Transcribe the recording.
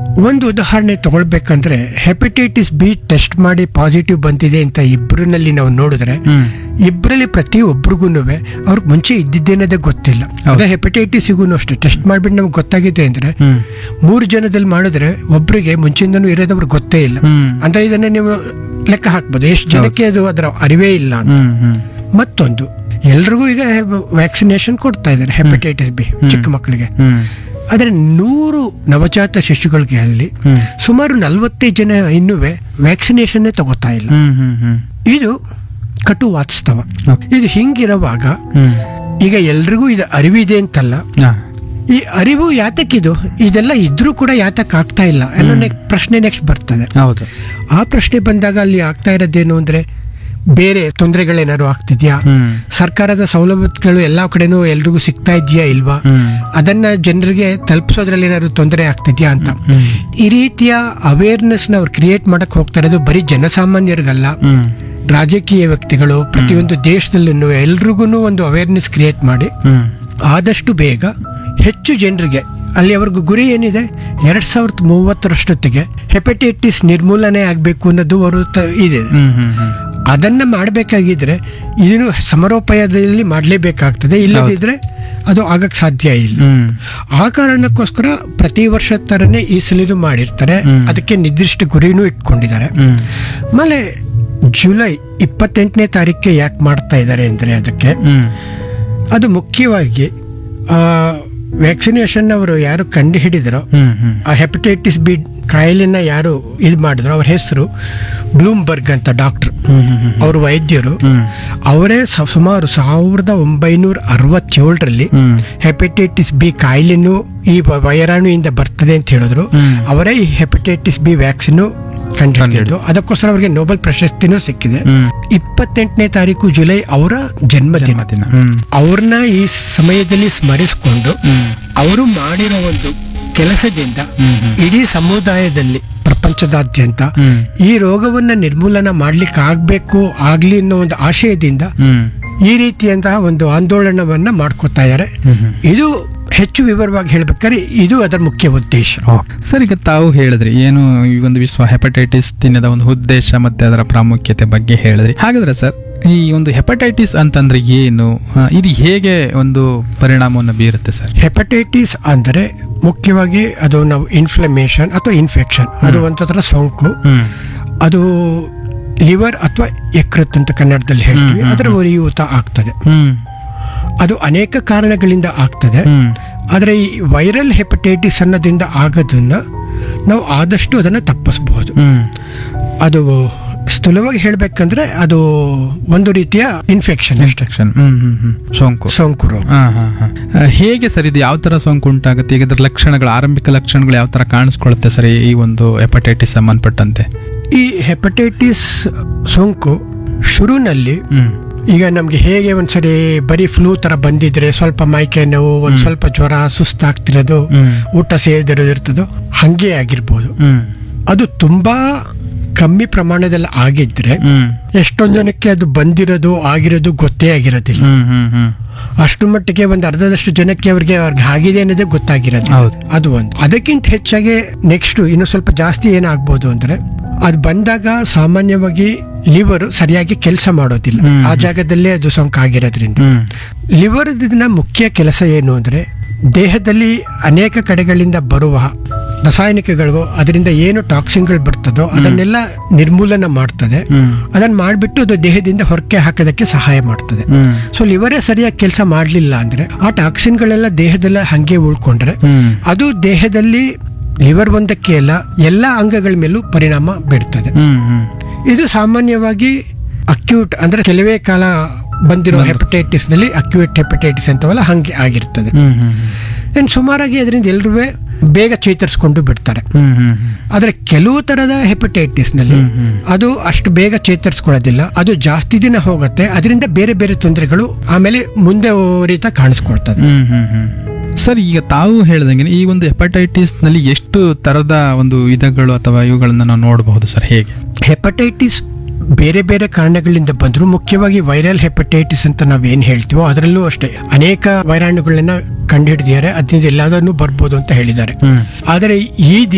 ಒಂದು ಉದಾಹರಣೆ ತಗೊಳ್ಬೇಕಂದ್ರೆ ಹೆಪಟೈಟಿಸ್ ಬಿ ಟೆಸ್ಟ್ ಮಾಡಿ ಪಾಸಿಟಿವ್ ಬಂದಿದೆ ಅಂತ ಇಬ್ಬರಲ್ಲಿ ನಾವು ನೋಡಿದ್ರೆ ಹ್ಮ್ ಇಬ್ಬರಲ್ಲಿ ಪ್ರತಿ ಒಬ್ರಿಗೂ ಅವ್ರಿಗೆ ಮುಂಚೆ ಇದ್ದಿದ್ದೇನದೇ ಗೊತ್ತಿಲ್ಲ ಅದೇ ಹೆಪಟೈಟಿಸ್ಗೂ ಅಷ್ಟೇ ಟೆಸ್ಟ್ ಮಾಡ್ಬಿಟ್ಟು ನಮ್ಗೆ ಗೊತ್ತಾಗಿದೆ ಅಂದ್ರೆ ಹ್ಮ್ ಮೂರು ಜನದಲ್ಲಿ ಮಾಡಿದ್ರೆ ಒಬ್ರಿಗೆ ಮುಂಚಿಂದನೂ ಇರೋದವ್ರಿಗೆ ಗೊತ್ತೇ ಇಲ್ಲ ಹ್ಮ್ ಅಂದ್ರೆ ಇದನ್ನ ನೀವು ಲೆಕ್ಕ ಹಾಕ್ಬೋದು ಎಷ್ಟು ಜನಕ್ಕೆ ಅದು ಅದರ ಅರಿವೇ ಇಲ್ಲ ಅಂತ ಹ್ಮ್ ಹ್ಮ್ ಮತ್ತೊಂದು ಎಲ್ರಿಗೂ ಈಗ ವ್ಯಾಕ್ಸಿನೇಷನ್ ಕೊಡ್ತಾ ಇದ್ದಾರೆ ಹೆಪಟೈಟಿಸ್ ಬಿ ಚಿಕ್ಕ ಮಕ್ಕಳಿಗೆ ಹ್ಮ್ ಆದರೆ ನೂರು ನವಜಾತ ಶಿಶುಗಳಿಗೆ ಅಲ್ಲಿ ಹ್ಮ್ ಸುಮಾರು ನಲವತ್ತೈದು ಜನ ಇನ್ನೂ ವ್ಯಾಕ್ಸಿನೇಷನ್ನೇ ತಗೋತಾ ಇಲ್ಲ ಹ್ಮ್ ಹ್ಮ್ ಹ್ಮ್ ಇದು ಕಟು ವಾಸ್ತವ Okay. ಇದು ಹಿಂಗಿರುವಾಗ ಹ್ಮ್ ಈಗ ಎಲ್ರಿಗೂ ಇದು ಅರಿವಿದೆ ಅಂತಲ್ಲ ಹಾ. ಈ ಅರಿವು ಯಾತಕ್ಕಿದು ಇದೆಲ್ಲ ಇದ್ರೂ ಕೂಡ ಯಾತಕ್ಕೆ ಆಗ್ತಾ ಇಲ್ಲ ಅನ್ನೋ ನೆಕ್- ಪ್ರಶ್ನೆ ನೆಕ್ಸ್ಟ್ ಬರ್ತದೆ ಹೌದು ಆ ಪ್ರಶ್ನೆ ಬಂದಾಗ ಅಲ್ಲಿ ಆಗ್ತಾ ಇರೋದೇನು ಅಂದ್ರೆ ಬೇರೆ ತೊಂದರೆಗಳೇನಾದ್ರು ಆಗ್ತಿದ್ಯಾ ಹ್ಮ್ ಸರ್ಕಾರದ ಸೌಲಭ್ಯಗಳು ಎಲ್ಲಾ ಕಡೆನೂ ಎಲ್ರಿಗೂ ಸಿಗ್ತಾ ಇದೆಯಾ ಇಲ್ವಾ ಹ್ಮ್ ಅದನ್ನ ಜನರಿಗೆ ತಲುಪಿಸೋದ್ರಲ್ಲಿ ಏನಾದ್ರು ತೊಂದರೆ ಆಗ್ತಿದ್ಯಾ ಅಂತ ಹ್ಮ್ ಈ ರೀತಿಯ ಅವೇರ್ನೆಸ್ ನ ಅವ್ರು ಕ್ರಿಯೇಟ್ ಮಾಡಕ್ ಹೋಗ್ತಾ ಇರೋದು ಬರೀ ಜನಸಾಮಾನ್ಯರಿಗಲ್ಲ ಹ್ಮ್ ರಾಜಕೀಯ ವ್ಯಕ್ತಿಗಳು ಪ್ರತಿಯೊಂದು ದೇಶದಲ್ಲೂ ಎಲ್ರಿಗೂ ಒಂದು ಅವೇರ್ನೆಸ್ ಕ್ರಿಯೇಟ್ ಮಾಡಿ ಹ್ಮ್ ಆದಷ್ಟು ಬೇಗ ಹೆಚ್ಚು ಜನರಿಗೆ ಅಲ್ಲಿ ಅವ್ರಿಗೆ ಗುರಿ ಏನಿದೆ ಎರಡ್ ಸಾವಿರದ ಮೂವತ್ತರಷ್ಟೊತ್ತಿಗೆ ಹೆಪಟೈಟಿಸ್ ನಿರ್ಮೂಲನೆ ಆಗಬೇಕು ಅನ್ನೋದು ಅವರು ತ- ಇದೆ ಹ್ಮ್ ಹ್ಮ್ ಹ್ಮ್ ಅದನ್ನ ಮಾಡಬೇಕಾಗಿದ್ರೆ ಇದನ್ನು ಸಮರೋಪಾಯದಲ್ಲಿ ಮಾಡಲೇಬೇಕಾಗ್ತದೆ ಇಲ್ಲದಿದ್ರೆ ಅದು ಆಗಕ್ಕೆ ಸಾಧ್ಯ ಇಲ್ಲ ಹ್ಮ್ ಆ ಕಾರಣಕ್ಕೋಸ್ಕರ ಪ್ರತಿ ವರ್ಷ ತರನೇ ಈ ಸಲಿನೂ ಮಾಡಿರ್ತಾರೆ ಹ್ಮ್. ಅದಕ್ಕೆ ನಿರ್ದಿಷ್ಟ ಗುರಿನೂ ಇಟ್ಕೊಂಡಿದ್ದಾರೆ ಹ್ಮ್ ಆಮೇಲೆ ಜುಲೈ ಇಪ್ಪತ್ತೆಂಟನೇ ತಾರೀಕಿಗೆ ಯಾಕೆ ಮಾಡ್ತಾ ಇದ್ದಾರೆ ಅಂದರೆ ಅದಕ್ಕೆ ಹ್ಮ್ ಅದು ಮುಖ್ಯವಾಗಿ ವ್ಯಾಕ್ಸಿನೇಷನ್ ಅವರು ಯಾರು ಕಂಡು ಹಿಡಿದರೋ ಹ್ಮ್ ಹ್ಮ್ ಆ ಹೆಪಟೈಟಿಸ್ ಬಿ ಕಾಯಿಲೆನ ಯಾರು ಇದು ಮಾಡಿದ್ರು ಅವ್ರ ಹೆಸರು ಬ್ಲೂಮ್ಬರ್ಗ್ ಅಂತ ಡಾಕ್ಟರ್ ಹ್ಮ್ ಹ್ಮ್ ಹ್ಮ್ ಅವರು ವೈದ್ಯರು ಹ್ಮ್ ಅವರೇ ಸ- ಸುಮಾರು ಸಾವಿರದ ಒಂಬೈನೂರ ಅರವತ್ತೇಳರಲ್ಲಿ ಹ್ಮ್ ಹೆಪಟೈಟಿಸ್ ಬಿ ಕಾಯಿಲೆನೂ ಈ ವ- ವೈರಾಣುವಿಂದ ಬರ್ತದೆ ಅಂತ ಹೇಳಿದ್ರು ಹ್ಮ್. ಅವರೇ ಈ ಹೆಪಟೈಟಿಸ್ ಬಿ ವ್ಯಾಕ್ಸಿನ್ ಕಂಡುಹಿಡಿದು ಅದಕ್ಕೋಸ್ಕರ ಅವರಿಗೆ ನೊಬೆಲ್ ಪ್ರಶಸ್ತಿನೂ ಸಿಕ್ಕಿದೆ ಹ್ಮ್ ಇಪ್ಪತ್ತೆಂಟನೇ ತಾರೀಕು ಜುಲೈ ಅವರ ಜನ್ಮದಿನ ಜನ್ಮದಿನ ಹ್ಮ್ ಅವ್ರನ್ನ ಈ ಸಮಯದಲ್ಲಿ ಸ್ಮರಿಸಿಕೊಂಡು ಹ್ಮ್ ಅವರು ಮಾಡಿರೋ ಒಂದು ಕೆಲಸದಿಂದ ಹ್ಮ್ ಹ್ಮ್. ಇಡೀ ಸಮುದಾಯದಲ್ಲಿ ಪ್ರಪಂಚದಾದ್ಯಂತ ಹ್ಮ್ ಈ ರೋಗವನ್ನ ನಿರ್ಮೂಲನ ಮಾಡ್ಲಿಕ್ಕೆ ಆಗ್ಬೇಕು ಆಗ್ಲಿ ಅನ್ನೋ ಒಂದು ಆಶಯದಿಂದ ಹ್ಮ್ ಈ ರೀತಿಯಂತಹ ಒಂದು ಆಂದೋಲನವನ್ನ ಮಾಡ್ಕೋತಾ ಇದ್ದಾರೆ ಹ್ಮ್ ಹ್ಮ್ ಇದು ಹೆಚ್ಚು ವಿವರವಾಗಿ ಹೇಳ್ಬೇಕಾದ್ರೆ ಇದು ಅದರ ಮುಖ್ಯ ಉದ್ದೇಶ ಸರ್ ಈಗ ತಾವು ಹೇಳಿದ್ರಿ ಏನು ಈ ಒಂದು ವಿಶ್ವ ಹೆಪಟೈಟಿಸ್ ದಿನದ ಒಂದು ಉದ್ದೇಶ ಮತ್ತೆ ಅದರ ಪ್ರಾಮುಖ್ಯತೆ ಬಗ್ಗೆ ಹೇಳಿದ್ರಿ ಹಾಗಾದ್ರೆ ಸರ್ ಈ ಒಂದು ಹೆಪಟೈಟಿಸ್ ಅಂತಂದ್ರೆ ಏನು ಆ, ಇದು ಹೇಗೆ ಒಂದು ಪರಿಣಾಮವನ್ನು ಬೀರುತ್ತೆ ಸರ್ ಹೆಪಟೈಟಿಸ್ ಅಂದರೆ ಮುಖ್ಯವಾಗಿ ಅದು ನಾವು ಇನ್ಫ್ಲಮೇಷನ್ ಅಥವಾ ಇನ್ಫೆಕ್ಷನ್ ಅದು ಒಂಥರ ಸೋಂಕು ಹ್ಮ್ ಅದು ಲಿವರ್ ಅಥವಾ ಯಕೃತ್ ಅಂತ ಕನ್ನಡದಲ್ಲಿ ಹೇಳ್ತೀವಿ ಅದರ ಉರಿಯೂತ ಆಗ್ತದೆ ಹ್ಮ್ ಅದು ಅನೇಕ ಕಾರಣಗಳಿಂದ ಆಗ್ತದೆ ಹ್ಮ್ ಆದರೆ ಈ ವೈರಲ್ ಹೆಪಟೈಟಿಸ್ ಅನ್ನೋದ್ರಿಂದ ಆಗೋದನ್ನ ನಾವು ಆದಷ್ಟು ಅದನ್ನು ತಪ್ಪಿಸಬಹುದು ಹ್ಮ್ ಅದು ಸ್ಥೂಲವಾಗಿ ಹೇಳ್ಬೇಕಂದ್ರೆ ಅದು ಒಂದು ರೀತಿಯ ಇನ್ಫೆಕ್ಷನ್ ಅಷ್ಟೇ ಇನ್ಫೆಕ್ಷನ್ ಹ್ಮ್ ಹ್ಮ್ ಹ್ಮ್ ಸೋಂಕು ಸೋಂಕು ರೋಗ ಹಾ ಹಾ ಹಾ ಆ, ಹೇಗೆ ಸರ್ ಇದು ಯಾವ ತರ ಸೋಂಕು ಉಂಟಾಗುತ್ತೆ ಈಗ ಇದ್ರ ಲಕ್ಷಣಗಳು ಆರಂಭಿಕ ಲಕ್ಷಣಗಳು ಯಾವ ತರ ಕಾಣಿಸ್ಕೊಳ್ಳುತ್ತೆ ಸರ್ ಈ ಒಂದು ಹೆಪಟೈಟಿಸ್ ಸಂಬಂಧಪಟ್ಟಂತೆ ಈ ಹೆಪಟೈಟಿಸ್ ಸೋಂಕು ಶುರುನಲ್ಲಿ ಹ್ಮ್ ಈಗ ನಮ್ಗೆ ಹೇಗೆ ಒಂದ್ಸರಿ ಬರೀ ಫ್ಲೂ ತರ ಬಂದಿದ್ರೆ ಸ್ವಲ್ಪ ಮೈಕೈ ನೋವು ಒಂದ್ ಸ್ವಲ್ಪ ಜ್ವರ ಸುಸ್ತಾಗ್ತಿರೋದು ಹ್ಮ್ ಊಟ ಸೇದಿರೋದು ಇರ್ತದೋ ಹಂಗೆ ಆಗಿರ್ಬೋದು ಹ್ಮ್ ಅದು ತುಂಬಾ ಕಮ್ಮಿ ಪ್ರಮಾಣದಲ್ಲಿ ಆಗಿದ್ರೆ ಹ್ಮ್ ಎಷ್ಟೊಂದು ಜನಕ್ಕೆ ಅದು ಬಂದಿರೋದು ಆಗಿರೋದು ಗೊತ್ತೇ ಆಗಿರೋದಿಲ್ಲ ಹ್ಮ್ ಹ್ಮ್ ಹ್ಮ್ ಅಷ್ಟು ಮಟ್ಟಿಗೆ ಒಂದು ಅರ್ಧದಷ್ಟು ಜನಕ್ಕೆ ಅವ್ರಿಗೆ ಅವ್ರಿಗೆ ಆಗಿದೆ ಅನ್ನೋದೇ ಗೊತ್ತಾಗಿರೋದು ಹೌದು. ಅದು ಒಂದು ಅದಕ್ಕಿಂತ ಹೆಚ್ಚಾಗಿ ನೆಕ್ಸ್ಟ್ ಇನ್ನು ಸ್ವಲ್ಪ ಜಾಸ್ತಿ ಏನಾಗ್ಬೋದು ಅಂದ್ರೆ ಅದು ಬಂದಾಗ ಸಾಮಾನ್ಯವಾಗಿ ಲಿವರ್ ಸರಿಯಾಗಿ ಕೆಲಸ ಮಾಡೋದಿಲ್ಲ ಹ್ಮ್. ಆ ಜಾಗದಲ್ಲೇ ಅದು ಸೋಂಕು ಆಗಿರೋದ್ರಿಂದ ಹ್ಮ್ ಲಿವರ್ ಮುಖ್ಯ ಕೆಲಸ ಏನು ಅಂದ್ರೆ ದೇಹದಲ್ಲಿ ಅನೇಕ ಕಡೆಗಳಿಂದ ಬರುವ ರಾಸಾಯನಿಕಗಳು ಅದರಿಂದ ಏನು ಟಾಕ್ಸಿನ್ಗಳು ಬರ್ತದೋ ಅದನ್ನೆಲ್ಲ ನಿರ್ಮೂಲನ ಮಾಡ್ತದೆ ಹ್ಮ್ ಅದನ್ನ ಮಾಡಿಬಿಟ್ಟು ಅದು ದೇಹದಿಂದ ಹೊರಕ್ಕೆ ಹಾಕೋದಕ್ಕೆ ಸಹಾಯ ಮಾಡ್ತದೆ ಹ್ಮ್ ಸೊ ಲಿವರೇ ಸರಿಯಾಗಿ ಕೆಲಸ ಮಾಡಲಿಲ್ಲ ಅಂದ್ರೆ ಆ ಟಾಕ್ಸಿನ್ಗಳೆಲ್ಲ ದೇಹದಲ್ಲ ಹಂಗೆ ಉಳ್ಕೊಂಡ್ರೆ ಹ್ಮ್ ಅದು ದೇಹದಲ್ಲಿ ಲಿವರ್ ಒಂದಕ್ಕೆ ಅಲ್ಲ ಎಲ್ಲ ಅಂಗಗಳ ಮೇಲೂ ಪರಿಣಾಮ ಬೀರ್ತದೆ ಹ್ಮ್ ಹ್ಮ್ ಇದು ಸಾಮಾನ್ಯವಾಗಿ ಅಕ್ಯೂಟ್ ಅಂದ್ರೆ ಕೆಲವೇ ಕಾಲ ಬಂದಿರೋ ಹೆಪಟೈಟಿಸ್ ನಲ್ಲಿ ಅಕ್ಯೂಟ್ ಹೆಪಟೈಟಿಸ್ ಅಂತವಲ್ಲ ಹಂಗೆ ಆಗಿರ್ತದೆ ಹ್ಮ್ ಹ್ಮ್ ಏನ್ ಸುಮಾರಾಗಿ ಅದರಿಂದ ಎಲ್ಲರೂ ಬೇಗ ಚೇತರಿಸ್ಕೊಂಡು ಬಿಡ್ತಾರೆ ಹ್ಮ್ ಹ್ಮ್ ಆದ್ರೆ ಕೆಲವು ತರದ ಹೆಪಟೈಟಿಸ್ ನಲ್ಲಿ ಹ್ಮ್, ಹ್ಮ್. ಅದು ಅಷ್ಟು ಬೇಗ ಚೇತರಿಸ್ಕೊಳ್ಳೋದಿಲ್ಲ ಅದು ಜಾಸ್ತಿ ದಿನ ಹೋಗುತ್ತೆ ಅದರಿಂದ ಬೇರೆ ಬೇರೆ ತೊಂದರೆಗಳು ಆಮೇಲೆ ಮುಂದೆ ಹೋರಿತಾ ಕಾಣಿಸ್ಕೊಳ್ತದೆ ಹ್ಮ್ ಹ್ಮ್ ಹ್ಮ್ ಸರ್ ಈಗ ತಾವು ಹೇಳ್ದಂಗೆ ಈ ಒಂದು ಹೆಪಟೈಟಿಸ್ ನಲ್ಲಿ ಎಷ್ಟು ತರದ ಒಂದು ವಿಧಗಳು ಅಥವಾ ಇವುಗಳನ್ನ ನಾವು ನೋಡಬಹುದು ಸರ್ ಹೇಗೆ ಹೆಪಟೈಟಿಸ್ ಬೇರೆ ಬೇರೆ ಕಾರಣಗಳಿಂದ ಬಂದ್ರು ಮುಖ್ಯವಾಗಿ ವೈರಲ್ ಹೆಪಟೈಟಿಸ್ ಅಂತ ನಾವೇನ್ ಹೇಳ್ತೀವೋ ಅದರಲ್ಲೂ ಅಷ್ಟೇ ಅನೇಕ ವೈರಾಣುಗಳನ್ನ ಕಂಡುಹಿಡಿದಿದ್ದಾರೆ ಅದರಿಂದ ಎಲ್ಲದನ್ನು ಬರ್ಬೋದು ಅಂತ ಹೇಳಿದ್ದಾರೆ ಹ್ಮ್ ಆದರೆ ಈ